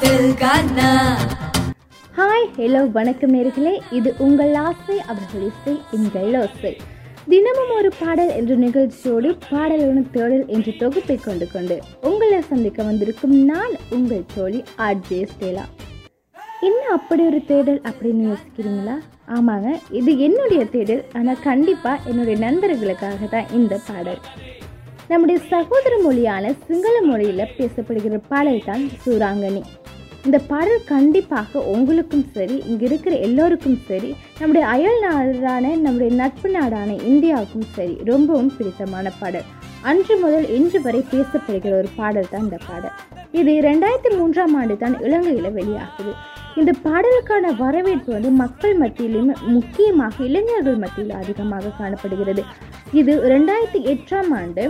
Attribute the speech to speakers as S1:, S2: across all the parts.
S1: பாட்டில் கண்ணா
S2: hi hello வணக்கம் நேர்களே இது உங்கள் ஆசை அவர்கள் இசை எங்கள் ஓசை தினமும் ஒரு பாடல் என்ற நிகழ்ச்சியோடு பாடலுடன் தேடல் என்ற தொகுப்பை கொண்டு கொண்டு உங்களை சந்திக்க வந்திருக்கும் நான் உங்கள் தோழி ஆர்ஜே ஸ்டேலா என்ன அப்படி ஒரு தேடல் அப்படின்னு யோசிக்கிறீங்களா ஆமாங்க இது என்னுடைய தேடல் ஆனால் கண்டிப்பாக என்னுடைய நண்பர்களுக்காக தான் இந்த பாடல் நம்முடைய சகோதர மொழியான சிங்கள மொழியில் பேசப்படுகிற பாடல் தான் சூராங்கனி இந்த பாடல் கண்டிப்பாக உங்களுக்கும் சரி இங்கே இருக்கிற எல்லோருக்கும் சரி நம்முடைய அயல் நாடான நம்முடைய நட்பு நாடான இந்தியாவுக்கும் சரி ரொம்பவும் பிடித்தமான பாடல் அன்று முதல் இன்று வரை பேசப்படுகிற ஒரு பாடல் தான் இந்த பாடல் இது ரெண்டாயிரத்தி மூன்றாம் ஆண்டு தான் இலங்கையில் வெளியாகுது இந்த பாடலுக்கான வரவேற்பு வந்து மக்கள் மத்தியிலும் முக்கியமாக இளைஞர்கள் மத்தியில் அதிகமாக காணப்படுகிறது இது ரெண்டாயிரத்தி எட்டாம் ஆண்டு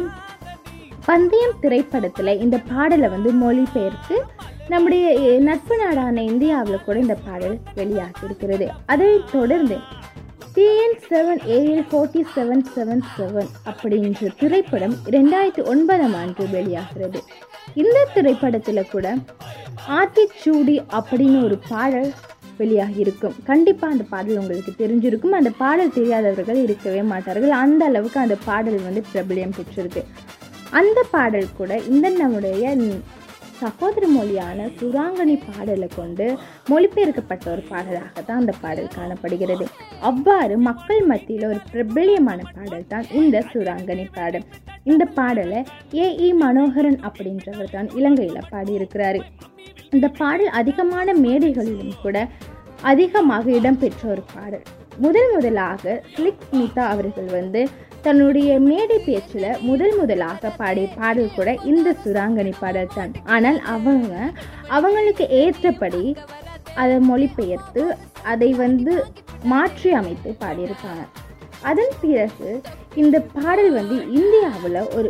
S2: பந்தயம் திரைப்படத்தில் இந்த பாடலை வந்து மொழிபெயர்த்து நம்முடைய அஹ், நட்பு நாடான இந்தியாவில் கூட இந்த பாடல் வெளியாகி இருக்கிறது அதைத் தொடர்ந்து TN seven AL forty seven seven seven அப்படின்ற திரைப்படம் ரெண்டாயிரத்தி ஒன்பதாம் ஆண்டு வெளியாகிறது இந்த திரைப்படத்தில் கூட ஆத்திச்சூடி அப்படின்னு ஒரு பாடல் வெளியாகி இருக்கும் கண்டிப்பாக அந்த பாடல் உங்களுக்கு தெரிஞ்சிருக்கும் அந்த பாடல் தெரியாதவர்கள் இருக்கவே மாட்டார்கள் அந்த அளவுக்கு அந்த பாடல் வந்து பிரபலியம் பெற்றிருக்கு அந்த பாடல் கூட இந்த நம்முடைய சகோதர மொழியான சுராங்கனி பாடலை கொண்டு மொழிபெயர்க்கப்பட்ட ஒரு பாடலாக தான் அந்த பாடல் காணப்படுகிறது அவ்வாறு மக்கள் மத்தியில் ஒரு பிரபல்யமான பாடல் தான் இந்த சுராங்கனி பாடல் இந்த பாடலை ஏ இ மனோகரன் அப்படின்றவர் தான் இலங்கையில் பாடியிருக்கிறாரு இந்த பாடல் அதிகமான மேடைகளிலும் கூட அதிகமாக இடம்பெற்ற ஒரு பாடல் முதல் முதலாக ஸ்லிக் ஸ்மிதா அவர்கள் வந்து தன்னுடைய மேடை பேச்சில் முதல் முதலாக பாடிய பாடல் கூட இந்த சுராங்கனி பாடல் தான் ஆனால் அவங்க அவங்களுக்கு ஏற்றபடி அதை மொழிபெயர்த்து அதை வந்து மாற்றி அமைத்து பாடியிருக்காங்க அதன் பிறகு இந்த பாடல் வந்து இந்தியாவில் ஒரு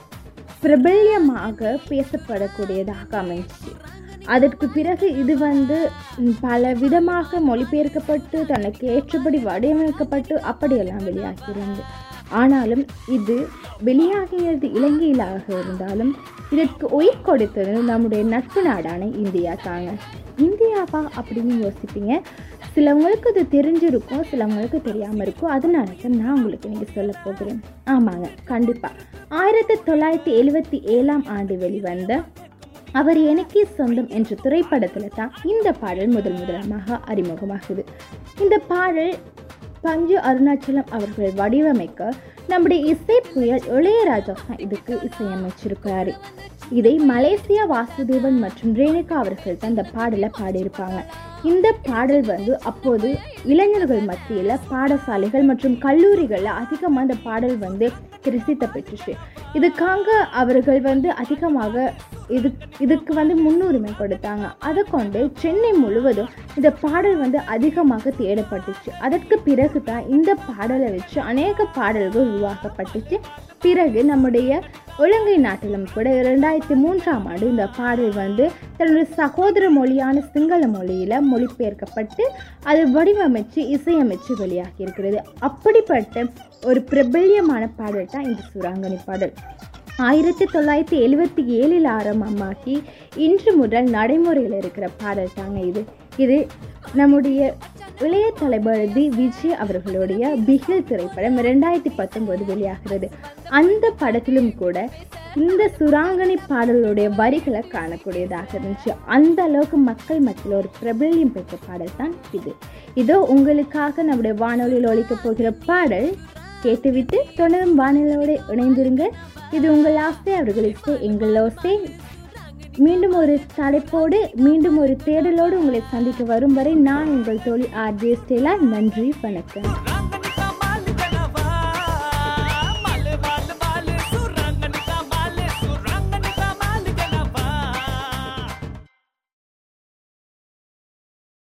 S2: பிரபல்யமாக பேசப்படக்கூடியதாக அமைஞ்சிச்சு அதற்கு பிறகு இது வந்து ம், பல விதமாக மொழிபெயர்க்கப்பட்டு தனக்கு ஏற்றபடி வடிவமைக்கப்பட்டு அப்படியெல்லாம் வெளியாகிறது ஆனாலும் இது வெளியாகியது இலங்கையிலாக இருந்தாலும் இதற்கு உயிர் கொடுத்தது நம்முடைய நட்பு நாடான இந்தியா தாங்க இந்தியாவா அப்படின்னு யோசிப்பீங்க சிலவங்களுக்கு இது தெரிஞ்சிருக்கும் சிலவங்களுக்கு தெரியாமல் இருக்கும் அதனால தான் நான் உங்களுக்கு நீங்கள் சொல்ல போகிறேன் ஆமாங்க கண்டிப்பாக ஆயிரத்தி தொள்ளாயிரத்தி எழுவத்தி ஏழாம் ஆண்டு வெளிவந்த அவர் எனக்கே சொந்தம் என்ற திரைப்படத்தில் தான் இந்த பாடல் முதல் முதலமாக அறிமுகமாகுது இந்த பாடல் பஞ்சு அருணாச்சலம் அவர்கள் வடிவமைக்க நம்முடைய இசை புயல் இளையராஜா தான் இதுக்கு இசையமைச்சிருக்கிறாரு இதை மலேசியா வாசுதேவன் மற்றும் ரேணுகா அவர்கள் தான் இந்த பாடலை பாடியிருப்பாங்க இந்த பாடல் வந்து அப்போது இளைஞர்கள் மத்தியில் பாடசாலைகள் மற்றும் கல்லூரிகளில் அதிகமாக இந்த பாடல் வந்து பிரசித்த பெற்றுச்சு இதுக்காக அவர்கள் வந்து அதிகமாக இது இதுக்கு வந்து முன்னுரிமை கொடுத்தாங்க அதை கொண்டு சென்னை முழுவதும் இந்த பாடல் வந்து அதிகமாக தேடப்பட்டுச்சு அதற்கு பிறகு தான் இந்த பாடலை வச்சு அநேக பாடல்கள் உருவாக்கப்பட்டுச்சு பிறகு நம்முடைய இலங்கை நாட்டிலும் கூட இரண்டாயிரத்தி மூன்றாம் ஆண்டு இந்த பாடல் வந்து தன்னுடைய சகோதர மொழியான சிங்கள மொழியில் மொழிபெயர்க்கப்பட்டு அது வடிவமைச்சு இசையமைச்சு வெளியாகி இருக்கிறது அப்படிப்பட்ட ஒரு பிரபல்யமான பாடல் தான் இந்த சுராங்கனி பாடல் ஆயிரத்தி தொள்ளாயிரத்தி எழுவத்தி ஏழில் ஆரம்பமாகி இன்று முதல் நடைமுறையில் இருக்கிற பாடல் தாங்க இது இது நம்முடைய இளைய தளபதி விஜய் அவர்களுடைய பிகில் திரைப்படம் ரெண்டாயிரத்தி பத்தொன்பது வெளியாகிறது அந்த படத்திலும் கூட இந்த சுராங்கனி பாடலுடைய வரிகளை காணக்கூடியதாக இருந்துச்சு அந்த அளவுக்கு மக்கள் மத்தியில் ஒரு பிரபல்யம் பெற்ற பாடல் தான் இது இதோ உங்களுக்காக நம்முடைய வானொலியில் ஒழிக்கப் போகிற பாடல் கேட்டுவிட்டு தொடரும் வானிலையோடு இணைந்திருங்க இது உங்கள் ஆசை அவர்களுக்கு எங்கள் ஆசை மீண்டும் ஒரு தலைப்போடு மீண்டும் ஒரு தேடலோடு உங்களை சந்திக்க வரும் வரை நான் உங்கள் தோழி ஆர்ஜே ஸ்டேலா நன்றி வணக்கம்